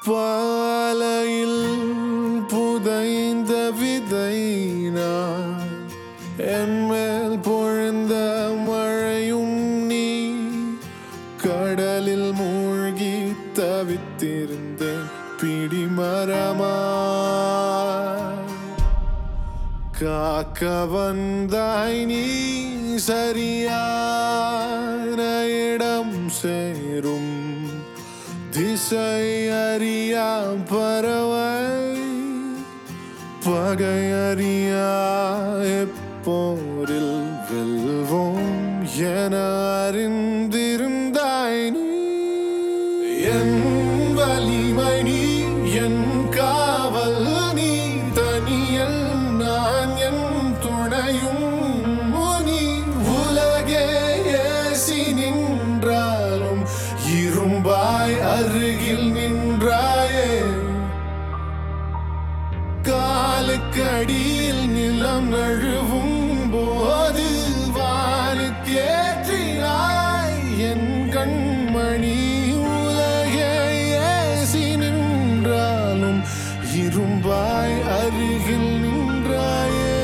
பாலையில் புதைந்த விதை நான் என் மேல் பொழிந்த மழையும் நீ கடலில் மூழ்கி தவித்திருந்தேன் பிடிமரமா காக்க வந்தாய் நீ சரியான இடம் சேரும் திசை அறியா பறவை பகை அறியா எப்போரில் வெல்வோம் என அறிந்திருந்தாய் நீ என் வலிமை நீ என் காவல் நீ தனியல் நான் என் துணையும் நீ உலகே ஏசி நின்றாலும் இரும்பாய் அருகில் நின்றாயே காலுக்கடியில் நிலம் நழுவும் போது வானுக்கேற்றினாய் என் கண்மணி உலகே ஏசி நின்றாலும் இரும்பாய் அருகில் நின்றாயே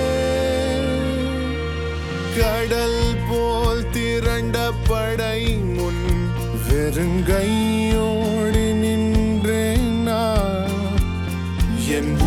கடல் போல் திரண்ட படை முன் வெறுங்கையோடு நின்றேன் நான் என்